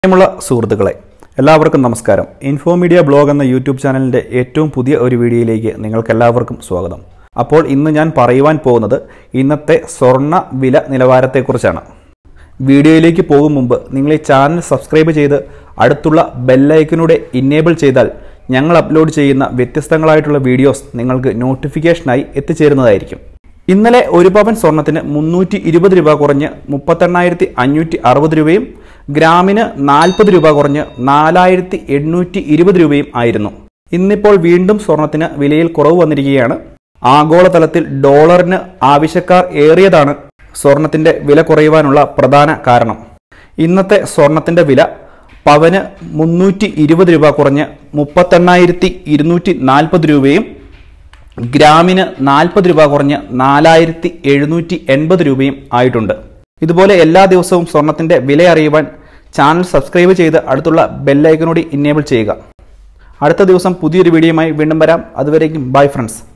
പ്രിയമുള്ള സുഹൃത്തുക്കളെ എല്ലാവർക്കും നമസ്കാരം ഇൻഫോ മീഡിയ ബ്ലോഗ് എന്ന യൂട്യൂബ് ചാനലിൻ്റെ ഏറ്റവും പുതിയ ഒരു വീഡിയോയിലേക്ക് നിങ്ങൾക്ക് എല്ലാവർക്കും സ്വാഗതം അപ്പോൾ ഇന്ന് ഞാൻ പറയുവാൻ പോകുന്നത് ഇന്നത്തെ സ്വർണ്ണ വില നിലവാരത്തെക്കുറിച്ചാണ് വീഡിയോയിലേക്ക് പോകും മുമ്പ് നിങ്ങൾ ഈ ചാനൽ സബ്സ്ക്രൈബ് ചെയ്ത് അടുത്തുള്ള ബെല്ലൈക്കനൂടെ ഇന്നേബിൾ ചെയ്താൽ ഞങ്ങൾ അപ്ലോഡ് ചെയ്യുന്ന വ്യത്യസ്തങ്ങളായിട്ടുള്ള വീഡിയോസ് നിങ്ങൾക്ക് നോട്ടിഫിക്കേഷനായി എത്തിച്ചേരുന്നതായിരിക്കും ഇന്നലെ ഒരു പവൻ സ്വർണത്തിന് മുന്നൂറ്റി ഇരുപത് രൂപ കുറഞ്ഞ് മുപ്പത്തെണ്ണായിരത്തി അഞ്ഞൂറ്റി അറുപത് രൂപയും ഗ്രാമിന് നാൽപ്പത് രൂപ കുറഞ്ഞ് നാലായിരത്തി എണ്ണൂറ്റി ഇരുപത് രൂപയും ആയിരുന്നു ഇന്നിപ്പോൾ വീണ്ടും സ്വർണത്തിന് വിലയിൽ കുറവ് വന്നിരിക്കുകയാണ് ആഗോളതലത്തിൽ ഡോളറിന് ആവശ്യക്കാർ ഏറിയതാണ് സ്വർണത്തിന്റെ വില കുറയുവാനുള്ള പ്രധാന കാരണം ഇന്നത്തെ സ്വർണത്തിന്റെ വില പവന് മുന്നൂറ്റി ഇരുപത് രൂപ കുറഞ്ഞ് മുപ്പത്തെണ്ണായിരത്തി ഇരുന്നൂറ്റി നാൽപ്പത് രൂപയും ഗ്രാമിന് നാൽപ്പത് രൂപ കുറഞ്ഞ് നാലായിരത്തി എഴുന്നൂറ്റി എൺപത് രൂപയും ആയിട്ടുണ്ട് ഇതുപോലെ എല്ലാ ദിവസവും സ്വർണത്തിന്റെ വില അറിയുവാൻ ചാനൽ സബ്സ്ക്രൈബ് ചെയ്ത് അടുത്തുള്ള ബെല്ലൈക്കനോട് ഇന്നേബിൾ ചെയ്യുക അടുത്ത ദിവസം പുതിയൊരു വീഡിയോയുമായി വീണ്ടും വരാം അതുവരേക്കും ബൈ ഫ്രണ്ട്സ്